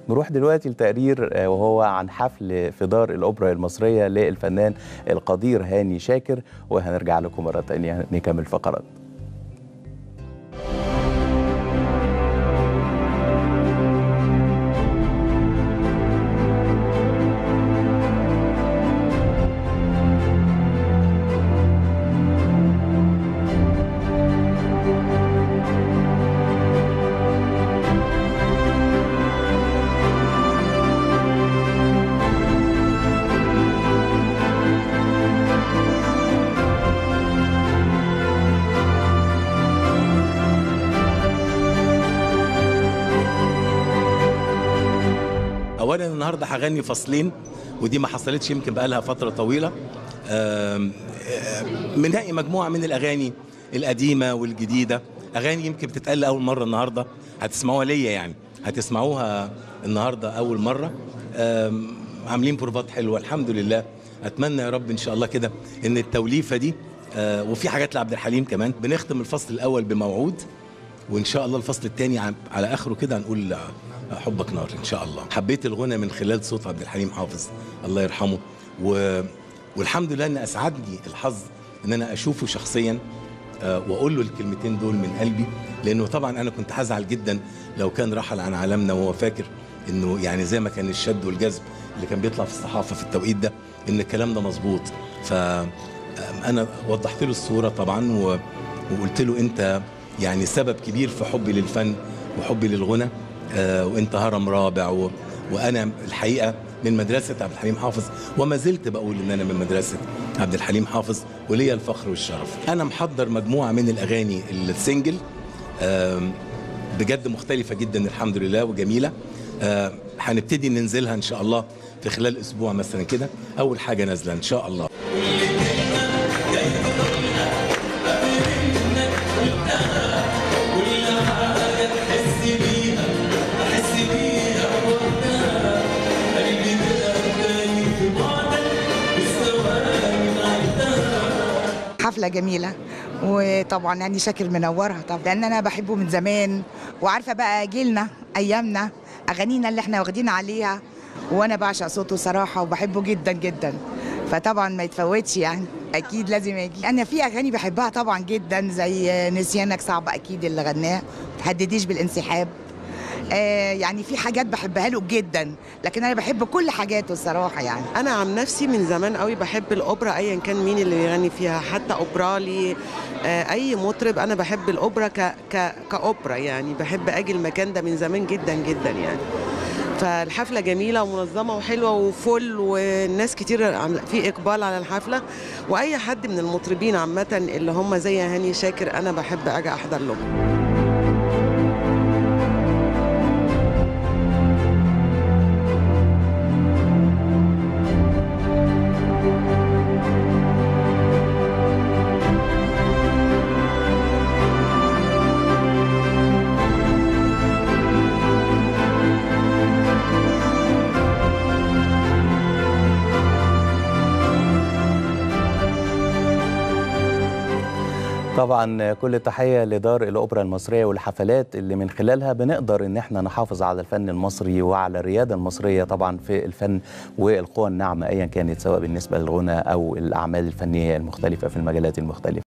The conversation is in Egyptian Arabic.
نروح دلوقتي لتقرير آه، وهو عن حفل في دار الأوبرا المصرية للفنان القدير هاني شاكر وهنرجع لكم مرة تانية نكمل فقرات اولا النهارده هغني فصلين ودي ما حصلتش يمكن بقى لها فتره طويله آم، آم، منقي مجموعه من الاغاني القديمه والجديده اغاني يمكن بتتقال اول مره النهارده هتسمعوها ليا يعني هتسمعوها النهارده اول مره آم، عاملين بروفات حلوه الحمد لله اتمنى يا رب ان شاء الله كده ان التوليفه دي آه، وفي حاجات لعبد الحليم كمان بنختم الفصل الاول بموعود وان شاء الله الفصل الثاني على اخره كده هنقول آه، حبك نار ان شاء الله حبيت الغنى من خلال صوت عبد الحليم حافظ الله يرحمه و... والحمد لله ان اسعدني الحظ ان انا اشوفه شخصيا آه، واقول له الكلمتين دول من قلبي لانه طبعا انا كنت هزعل جدا لو كان رحل عن عالمنا وهو فاكر انه يعني زي ما كان الشد والجذب اللي كان بيطلع في الصحافه في التوقيت ده ان الكلام ده مظبوط ف آم، انا وضحت له الصوره طبعا و... وقلت له انت يعني سبب كبير في حبي للفن وحبي للغنى آه، وانت هرم رابع و... وانا الحقيقه من مدرسه عبد الحليم حافظ وما زلت بقول ان انا من مدرسه عبد الحليم حافظ وليا الفخر والشرف انا محضر مجموعه من الاغاني السنجل آم، بجد مختلفه جدا الحمد لله وجميله آه، هنبتدي ننزلها ان شاء الله في خلال اسبوع مثلا كده اول حاجه نازله ان شاء الله حفلة جميلة وطبعا يعني شاكر منورها طبعا لأن أنا بحبه من زمان وعارفة بقى جيلنا أيامنا أغانينا اللي احنا واخدين عليها وأنا بعشق صوته صراحة وبحبه جدا جدا فطبعا ما يتفوتش يعني أكيد لازم يجي أنا في أغاني بحبها طبعا جدا زي نسيانك صعب أكيد اللي غناه تهدديش بالانسحاب آه يعني في حاجات بحبها له جدا لكن أنا بحب كل حاجاته الصراحة يعني انا عن نفسي من زمان قوي بحب الاوبرا ايا كان مين اللي بيغني فيها حتى اوبرالي آه، اي مطرب انا بحب الاوبرا ك ك كاوبرا يعني بحب اجي المكان ده من زمان جدا جدا يعني فالحفله جميله ومنظمه وحلوه وفل والناس كتير عاملة- في اقبال على الحفله واي حد من المطربين عامه اللي هم زي هاني شاكر انا بحب اجي احضر لهم طبعا كل التحية لدار الأوبرا المصرية والحفلات اللي من خلالها بنقدر إن احنا نحافظ على الفن المصري وعلى الريادة المصرية طبعا في الفن والقوى الناعمة أيا كانت سواء بالنسبة للغنى أو الأعمال الفنية المختلفة في المجالات المختلفة